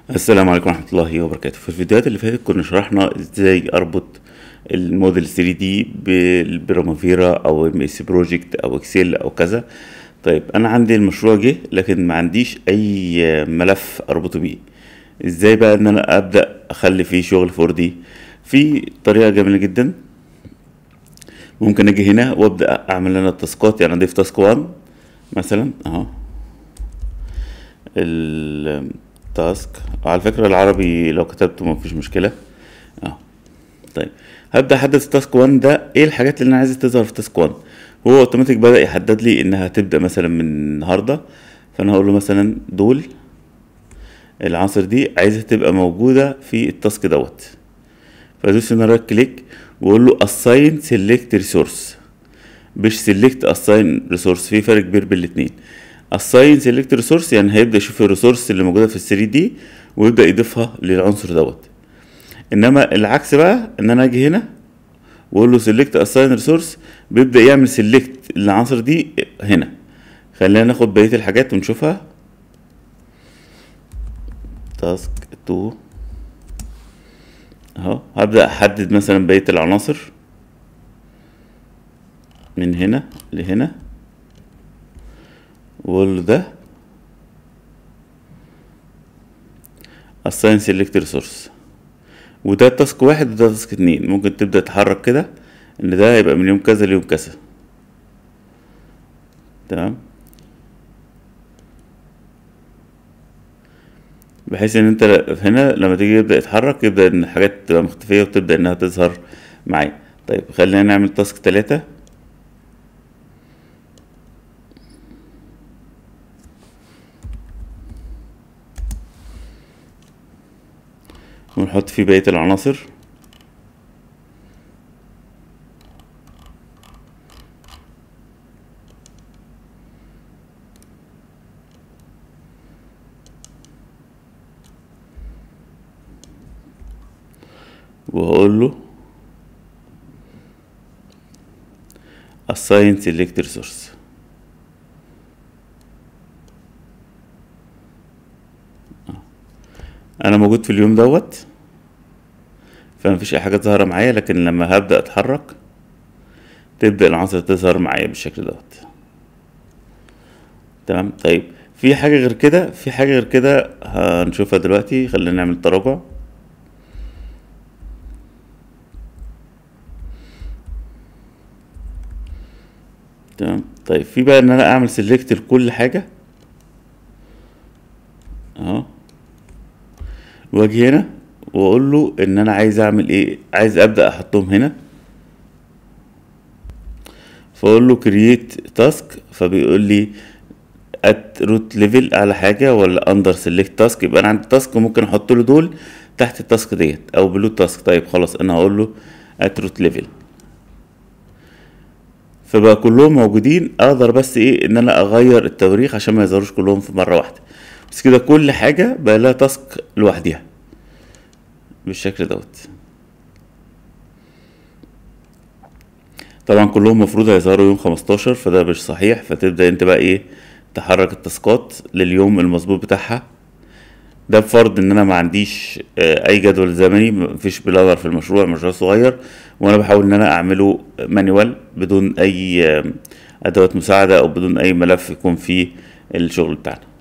السلام عليكم ورحمة الله وبركاته في الفيديوهات اللي فاتت كنا شرحنا ازاي اربط الموديل 3 دي بالبرامافيرا او ام اس بروجكت او اكسل او كذا طيب انا عندي المشروع جه لكن ما عنديش اي ملف اربطه بيه ازاي بقى ان انا ابدا اخلي فيه شغل 4 دي في طريقة جميلة جدا ممكن اجي هنا وابدا اعمل انا التاسكات يعني اضيف تاسك 1 مثلا اهو التاسك على فكرة العربي لو كتبته مفيش مشكلة اه طيب هبدأ احدد في تاسك 1 ده ايه الحاجات اللي انا عايزها تظهر في تاسك 1 هو اوتوماتيك بدأ يحدد لي انها هتبدأ مثلا من النهاردة فانا هقول له مثلا دول العناصر دي عايزها تبقى موجودة في التاسك دوت فادوس هنا رايت كليك واقول له assign select resource مش select assign resource في فرق كبير بين الاتنين assign select resource يعني هيبدأ يشوف الريسورس اللي موجودة في ال 3 دي ويبدأ يضيفها للعنصر دوت انما العكس بقى ان انا اجي هنا واقول له select assign resource بيبدأ يعمل select للعناصر دي هنا خلينا ناخد بقية الحاجات ونشوفها تاسك 2 اهو هبدأ احدد مثلا بقية العناصر من هنا لهنا واقول له ده assign select resource وده تاسك واحد وده تاسك اتنين ممكن تبدأ تحرك كده ان ده هيبقى من يوم كذا ليوم كذا تمام بحيث ان انت هنا لما تيجي يبدأ يتحرك يبدأ ان الحاجات تبقى مختفية وتبدأ انها تظهر معايا طيب خلينا نعمل تاسك تلاتة ونحط فيه بقية العناصر وهقول له assign select resource انا موجود في اليوم دوت فمفيش اي حاجه ظاهره معايا لكن لما هبدا اتحرك تبدا العناصر تظهر معايا بالشكل دوت تمام طيب في حاجه غير كده في حاجه غير كده هنشوفها دلوقتي خلينا نعمل تراجع تمام طيب في بقى ان انا اعمل سيلكت لكل حاجه اهو واجي هنا واقول له ان انا عايز اعمل ايه عايز ابدا احطهم هنا فاقول له كرييت تاسك فبيقول لي ات روت ليفل على حاجه ولا اندر سيلكت تاسك يبقى انا عندي تاسك ممكن احط له دول تحت التاسك ديت او بلو تاسك طيب خلاص انا هقول له ات روت ليفل فبقى كلهم موجودين اقدر بس ايه ان انا اغير التواريخ عشان ما يظهروش كلهم في مره واحده بس كده كل حاجه بقى لها تاسك لوحديها بالشكل دوت طبعا كلهم مفروض هيظهروا يوم خمستاشر فده مش صحيح فتبدأ انت بقى ايه تحرك التاسكات لليوم المظبوط بتاعها ده بفرض ان انا ما عنديش اي جدول زمني مفيش بلادر في المشروع مشروع صغير وانا بحاول ان انا اعمله مانيوال بدون اي ادوات مساعدة او بدون اي ملف يكون فيه الشغل بتاعنا